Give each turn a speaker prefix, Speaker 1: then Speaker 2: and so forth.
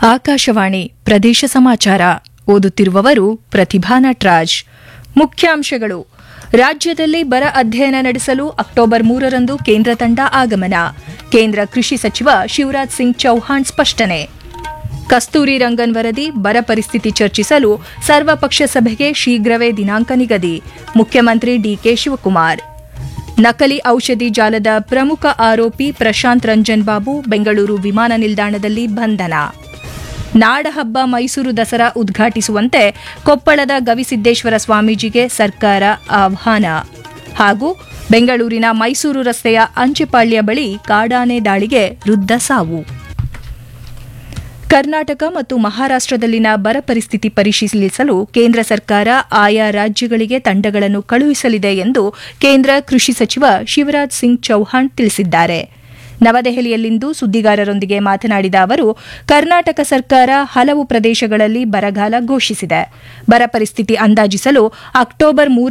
Speaker 1: ಆಕಾಶವಾಣಿ ಪ್ರದೇಶ ಸಮಾಚಾರ ಓದುತ್ತಿರುವವರು ಪ್ರತಿಭಾ ನಟ್ರಾಜ್ ಮುಖ್ಯಾಂಶಗಳು ರಾಜ್ಯದಲ್ಲಿ ಬರ ಅಧ್ಯಯನ ನಡೆಸಲು ಅಕ್ಟೋಬರ್ ಮೂರರಂದು ಕೇಂದ್ರ ತಂಡ ಆಗಮನ ಕೇಂದ್ರ ಕೃಷಿ ಸಚಿವ ಶಿವರಾಜ್ ಸಿಂಗ್ ಚೌಹಾಣ್ ಸ್ಪಷ್ಟನೆ ಕಸ್ತೂರಿ ರಂಗನ್ ವರದಿ ಬರ ಪರಿಸ್ಥಿತಿ ಚರ್ಚಿಸಲು ಸರ್ವಪಕ್ಷ ಸಭೆಗೆ ಶೀಘ್ರವೇ ದಿನಾಂಕ ನಿಗದಿ ಮುಖ್ಯಮಂತ್ರಿ ಡಿಕೆ ಶಿವಕುಮಾರ್ ನಕಲಿ ಔಷಧಿ ಜಾಲದ ಪ್ರಮುಖ ಆರೋಪಿ ಪ್ರಶಾಂತ್ ರಂಜನ್ ಬಾಬು ಬೆಂಗಳೂರು ವಿಮಾನ ನಿಲ್ದಾಣದಲ್ಲಿ ಬಂಧನ ನಾಡಹಬ್ಬ ಮೈಸೂರು ದಸರಾ ಉದ್ಘಾಟಿಸುವಂತೆ ಕೊಪ್ಪಳದ ಗವಿಸಿದ್ದೇಶ್ವರ ಸ್ವಾಮೀಜಿಗೆ ಸರ್ಕಾರ ಆಹ್ವಾನ ಹಾಗೂ ಬೆಂಗಳೂರಿನ ಮೈಸೂರು ರಸ್ತೆಯ ಅಂಚೆಪಾಳ್ಯ ಬಳಿ ಕಾಡಾನೆ ದಾಳಿಗೆ ವೃದ್ಧ ಸಾವು ಕರ್ನಾಟಕ ಮತ್ತು ಮಹಾರಾಷ್ಟದಲ್ಲಿನ ಬರ ಪರಿಸ್ಥಿತಿ ಪರಿಶೀಲಿಸಲು ಕೇಂದ್ರ ಸರ್ಕಾರ ಆಯಾ ರಾಜ್ಯಗಳಿಗೆ ತಂಡಗಳನ್ನು ಕಳುಹಿಸಲಿದೆ ಎಂದು ಕೇಂದ್ರ ಕೃಷಿ ಸಚಿವ ಶಿವರಾಜ್ ಸಿಂಗ್ ಚೌಹಾಣ್ ತಿಳಿಸಿದ್ದಾರೆ ನವದೆಹಲಿಯಲ್ಲಿಂದು ಸುದ್ದಿಗಾರರೊಂದಿಗೆ ಮಾತನಾಡಿದ ಅವರು ಕರ್ನಾಟಕ ಸರ್ಕಾರ ಹಲವು ಪ್ರದೇಶಗಳಲ್ಲಿ ಬರಗಾಲ ಘೋಷಿಸಿದೆ ಬರ ಪರಿಸ್ಥಿತಿ ಅಂದಾಜಿಸಲು ಅಕ್ಟೋಬರ್